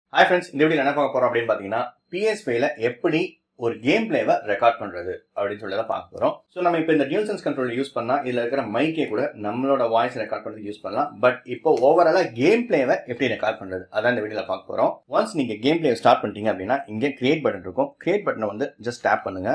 hi friends இந்த video என்ன பார்க்க போறோம் அப்படின்னு பாத்தீங்கன்னா PS5ல எப்படி ஒரு கேம் பிளேவை ரெக்கார்ட் பண்றது அப்படின்னு சொல்லி தான் பார்க்க போறோம் ஸோ நம்ம இப்போ இந்த டியூசன்ஸ் கண்ட்ரோல் யூஸ் பண்ணா இதுல இருக்கிற மைக்கே கூட நம்மளோட வாய்ஸ் ரெக்கார்ட் பண்றது யூஸ் பண்ணலாம் பட் இப்போ ஓவராலா கேம் பிளேவை எப்படி ரெக்கார்ட் பண்றது அதான் இந்த வீடியோல பார்க்க போறோம் ஒன்ஸ் நீங்க கேம் பிளே ஸ்டார்ட் பண்ணிட்டீங்க அப்படின்னா இங்கே கிரியேட் பட்டன் இருக்கும் கிரியேட் பட்டனை வந்து ஜஸ்ட் டேப் பண்ணுங்க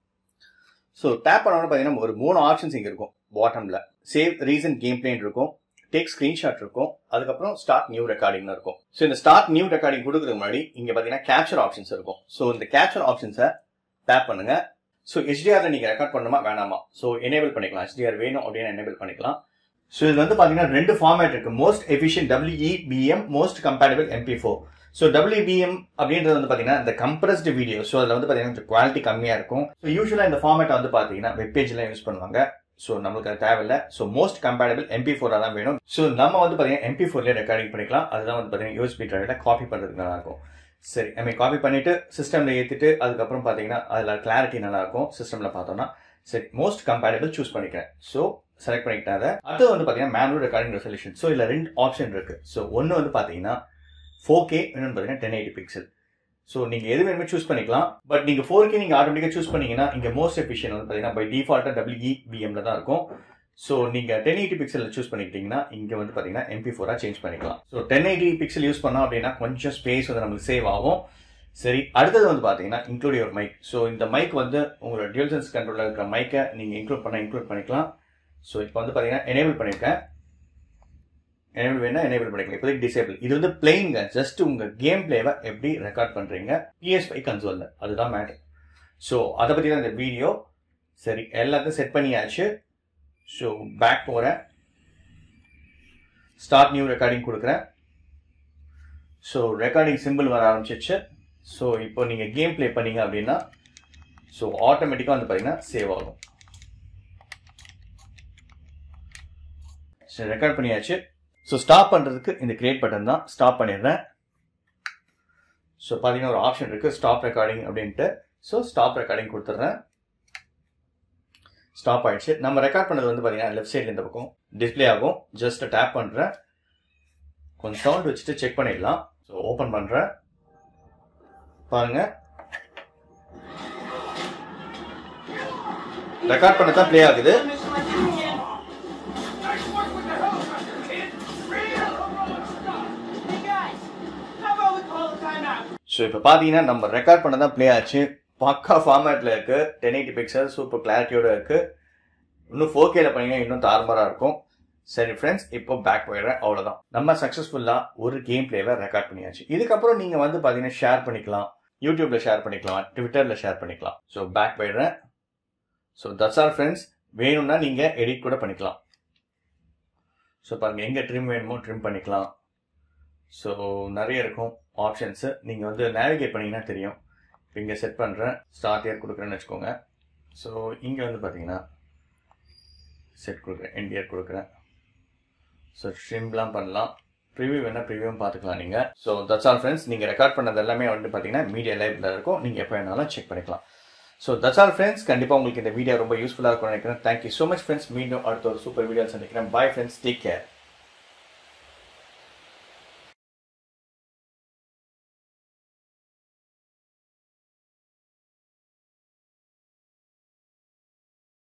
ஸோ டேப் பண்ணோன்னு பார்த்தீங்கன்னா ஒரு மூணு ஆப்ஷன்ஸ் இங்கே இருக்கும் பாட்டம்ல சேவ் ரீசன்ட் கேம் பிளேன் இருக்கும் டேக் ஸ்கிரீன்ஷாட் இருக்கும் அதுக்கப்புறம் ஸ்டார்ட் நியூ ரெக்கார்டிங்னு இருக்கும் ஸோ இந்த ஸ்டார்ட் நியூ ரெக்கார்டிங் கொடுக்கறதுக்கு முன்னாடி இங்க பாத்தீங்கன்னா கேப்சர் ஆப்ஷன்ஸ் இருக்கும் ஸோ இந்த கேப்சர் ஆப்ஷன்ஸை டேப் பண்ணுங்க ஸோ ஹெச்டிஆர்ல நீங்க ரெக்கார்ட் பண்ணணுமா வேணாமா ஸோ எனேபிள் பண்ணிக்கலாம் ஹெச்டிஆர் வேணும் அப்படின்னு எனேபிள் பண்ணிக்கலாம் ஸோ இது வந்து பாத்தீங்கன்னா ரெண்டு ஃபார்மேட் இருக்கு most efficient WEBM most compatible MP four so WBM அப்படின்றது வந்து பாத்தீங்கன்னா இந்த கம்ப்ரஸ்டு வீடியோ ஸோ அதில் வந்து பாத்தீங்கன்னா கொஞ்சம் குவாலிட்டி கம்மியா இருக்கும் ஸோ யூஸ்வலா இந்த ஃபார்மேட்டை வந்து பாத்தீங்கன்னா வெப் பேஜ்லாம் யூஸ் பண்ணுவாங்க ஸோ நம்மளுக்கு அது தேவையில்ல so most compatible MP four தான் வேணும் ஸோ நம்ம வந்து பார்த்தீங்கன்னா எம்பி ஃபோர்லேயே ரெக்கார்டிங் பண்ணிக்கலாம் அதுதான் வந்து பார்த்தீங்கன்னா யூஎஸ்பி டிரைவில் காப்பி பண்ணுறதுக்கு நல்லா இருக்கும் சரி ஐ மீன் காப்பி பண்ணிட்டு சிஸ்டம்ல ஏற்றிட்டு அதுக்கப்புறம் பார்த்தீங்கன்னா அதில் கிளாரிட்டி நல்லா இருக்கும் சிஸ்டம்ல பார்த்தோம்னா சரி மோஸ்ட் கம்பேட்டபிள் சூஸ் பண்ணிக்கிறேன் ஸோ செலக்ட் பண்ணிக்கிட்டேன் அதை அடுத்து வந்து பார்த்தீங்கன்னா மேனுவல் ரெக்கார்டிங் ரெசல்யூஷன் ஸோ இதில் ரெண்டு ஆப்ஷன் இருக்கு ஸோ ஒன்று வந்து பார்த்தீங்கன்னா ஃபோர் கே இன்னொன்று பார்த்தீங்கன்னா டென் எயிட்டி பிக்சல் ஸோ நீங்க எது வேணுமே சூஸ் பண்ணிக்கலாம் பட் நீங்க ஃபோர் கே நீங்க ஆட்டோமேட்டிக்கா சூஸ் பண்ணீங்கன்னா இங்க மோஸ்ட் எஃபிஷியன் வந்து பாத்தீங்கன்னா பை டிஃபால்ட்டா டபிள்யூஇ பிஎம்ல தான் இருக்கும் ஸோ நீங்க டென் எயிட்டி பிக்சல் சூஸ் பண்ணிக்கிட்டீங்கன்னா இங்க வந்து பாத்தீங்கன்னா எம்பி ஃபோரா சேஞ்ச் பண்ணிக்கலாம் so ten eighty pixel use பண்ணோம் அப்படின்னா கொஞ்சம் ஸ்பேஸ் வந்து நமக்கு சேவ் ஆகும் சரி அடுத்தது வந்து பாத்தீங்கன்னா இன்க்ளூட் யுவர் மைக் ஸோ இந்த மைக் வந்து உங்களோட டியூல்சன்ஸ் கண்ட்ரோல்ல இருக்கிற மைக்கை நீங்க இன்க்ளூட் பண்ண இன்க்ளூட் பண்ணிக்கலாம் ஸோ இப்போ வந்து பாத்தீங்கன்னா எனேபிள் பண்ணிருக்கேன் எனேபிள் வேணா எனேபிள் பண்ணிக்கலாம் இப்போதைக்கு டிசேபிள் இது வந்து பிளெயிங்க ஜஸ்ட் உங்க கேம் பிளேவை எப்படி ரெக்கார்ட் பண்றீங்க பிஎஸ்5 கன்சோல்ல அதுதான் மேட்டர் ஸோ அதை பத்தி தான் இந்த வீடியோ சரி எல்லாத்தையும் செட் பண்ணியாச்சு ஸோ பேக் போறேன் ஸ்டார்ட் நியூ ரெக்கார்டிங் கொடுக்குறேன் ஸோ ரெக்கார்டிங் சிம்பிள் வர ஆரம்பிச்சிச்சு ஸோ இப்போ நீங்க கேம் பிளே பண்ணீங்க அப்படின்னா ஸோ ஆட்டோமேட்டிக்காக வந்து பார்த்தீங்கன்னா சேவ் ஆகும் சரி ரெக்கார்ட் பண்ணியாச்சு ஸோ ஸ்டாப் பண்ணுறதுக்கு இந்த கிரியேட் பட்டன் தான் ஸ்டாப் பண்ணிடுறேன் ஸோ பார்த்தீங்கன்னா ஒரு ஆப்ஷன் இருக்குது ஸ்டாப் ரெக்கார்டிங் அப்படின்ட்டு ஸோ ஸ்டாப் ரெக்கார்டிங் கொடுத்துட்றேன் ஸ்டாப் ஆயிடுச்சு நம்ம ரெக்கார்ட் பண்ணது வந்து பார்த்தீங்கன்னா லெஃப்ட் சைடில் இந்த பக்கம் டிஸ்பிளே ஆகும் ஜஸ்ட் டேப் பண்ணுறேன் கொஞ்சம் சவுண்ட் வச்சுட்டு செக் பண்ணிடலாம் ஸோ ஓப்பன் பண்ணுறேன் பாருங்க ரெக்கார்ட் பண்ண தான் ப்ளே ஆகுது ஸோ இப்போ பார்த்தீங்கன்னா நம்ம ரெக்கார்ட் பண்ண தான் ப்ளே ஆச்சு பக்கா ஃபார்மேட்டில் இருக்கு டென் எயிட்டி பிக்சல் சூப்பர் கிளாரிட்டியோட இருக்கு இன்னும் ஃபோர் கேல பண்ணீங்கன்னா இன்னும் தாறுமாறா இருக்கும் சரி ஃப்ரெண்ட்ஸ் இப்போ பேக் போயிடுறேன் அவ்வளோதான் நம்ம சக்ஸஸ்ஃபுல்லாக ஒரு கேம் பிளேவை ரெக்கார்ட் பண்ணியாச்சு இதுக்கப்புறம் நீங்கள் வந்து பார்த்தீங்கன்னா ஷேர் பண்ணிக்கலாம் யூடியூப்ல ஷேர் பண்ணிக்கலாம் ட்விட்டர்ல ஷேர் பண்ணிக்கலாம் ஸோ பேக் போயிடுறேன் ஸோ தட்ஸ் ஆல் ஃப்ரெண்ட்ஸ் வேணும்னா நீங்கள் எடிட் கூட பண்ணிக்கலாம் ஸோ பாருங்கள் எங்கே ட்ரிம் வேணுமோ ட்ரிம் பண்ணிக்கலாம் ஸோ நிறைய இருக்கும் ஆப்ஷன்ஸு நீங்கள் வந்து நேவிகேட் பண்ணிங்கன்னா தெரியும் இப்போ இங்கே செட் பண்ணுறேன் ஸ்டார்ட் இயர் கொடுக்குறேன்னு வச்சுக்கோங்க ஸோ இங்கே வந்து பார்த்தீங்கன்னா செட் கொடுக்குறேன் எண்ட் இயர் கொடுக்குறேன் ஸோ ட்ரிம்லாம் பண்ணலாம் ப்ரிவியூ வேணால் ப்ரிவியூவும் பார்த்துக்கலாம் நீங்கள் ஸோ தட்ஸ் ஆல் ஃப்ரெண்ட்ஸ் நீங்கள் ரெக்கார்ட் பண்ணது எல்லாமே வந்து பார்த்தீங்கன்னா மீடியா லைவ்ல இருக்கும் நீங்கள் எப்போ வேணாலும் செக் பண்ணிக்கலாம் ஸோ தட்ஸ் ஆல் ஃப்ரெண்ட்ஸ் கண்டிப்பாக உங்களுக்கு இந்த வீடியோ ரொம்ப யூஸ்ஃபுல்லாக இருக்கும்னு நினைக்கிறேன் தேங்க்யூ ஸோ மச் ஃப்ரெண்ட்ஸ் மீண்டும் அடுத்த ஒரு சூப்பர் வீடியோ சந்திக்கிறேன் பாய் ஃப்ரெண்ட்ஸ் டேக் கேர்